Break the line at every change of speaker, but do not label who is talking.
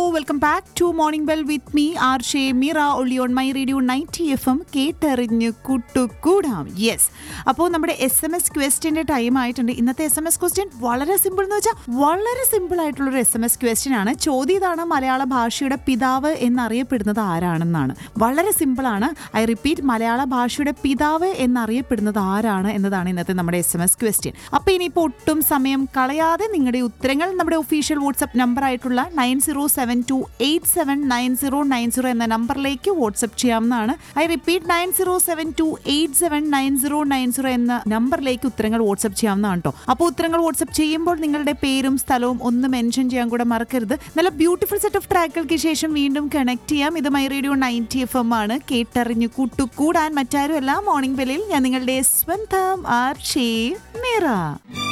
welcome back to morning bell with me R J Meera only on my radio ninety F M കേട്ടറിഞ്ഞ് കൂട്ടുകൂടാം yes അപ്പോൾ നമ്മുടെ S M S ക്വസ്റ്റിൻ്റെ time ആയിട്ടുണ്ട് ഇന്നത്തെ എസ് എം എസ് ക്വസ്റ്റ്യൻ വളരെ simple എന്ന് വെച്ചാൽ വളരെ സിമ്പിൾ ആയിട്ടുള്ളൊരു എസ് എം എസ് ക്വസ്റ്റ്യൻ ആണ് ചോദ്യം ഇതാണ് മലയാള ഭാഷയുടെ പിതാവ് എന്നറിയപ്പെടുന്നത് ആരാണെന്നാണ് വളരെ സിമ്പിളാണ് ഐ റിപ്പീറ്റ് മലയാള ഭാഷയുടെ പിതാവ് എന്നറിയപ്പെടുന്നത് ആരാണ് എന്നതാണ് ഇന്നത്തെ നമ്മുടെ എസ് എം എസ് ക്വസ്റ്റ്യൻ അപ്പോൾ ഇനിയിപ്പോൾ ഒട്ടും സമയം കളയാതെ നിങ്ങളുടെ ഉത്തരങ്ങൾ നമ്മുടെ ഒഫീഷ്യൽ വാട്സപ്പ് നമ്പർ ആയിട്ടുള്ള nine zero seven two eight seven nine zero nine zero എന്ന നമ്പറിലേക്ക് വാട്സപ്പ് ചെയ്യാവുന്നതാണ് I repeat nine zero seven two eight seven nine zero nine zero എന്ന നമ്പറിലേക്ക് ഉത്തരങ്ങൾ വാട്സപ്പ് ചെയ്യാവുന്നതാണ് കേട്ടോ അപ്പോൾ ഉത്തരങ്ങൾ വാട്സപ്പ് ചെയ്യുമ്പോൾ നിങ്ങളുടെ പേരും സ്ഥലവും ഒന്ന് മെൻഷൻ ചെയ്യാൻ കൂടെ മറക്കരുത് നല്ല ബ്യൂട്ടിഫുൾ സെറ്റ് ഓഫ് ട്രാക്കുകൾക്ക് ശേഷം വീണ്ടും കണക്ട് ചെയ്യാം ഇത് my radio ninety F M ആണ് കേട്ടറിഞ്ഞു കൂട്ടുകൂടാൻ മറ്റാരും അല്ല മോർണിംഗ് ബെല്ലിൽ ഞാൻ നിങ്ങളുടെ സ്വന്തം ആർ ഷേ മീറ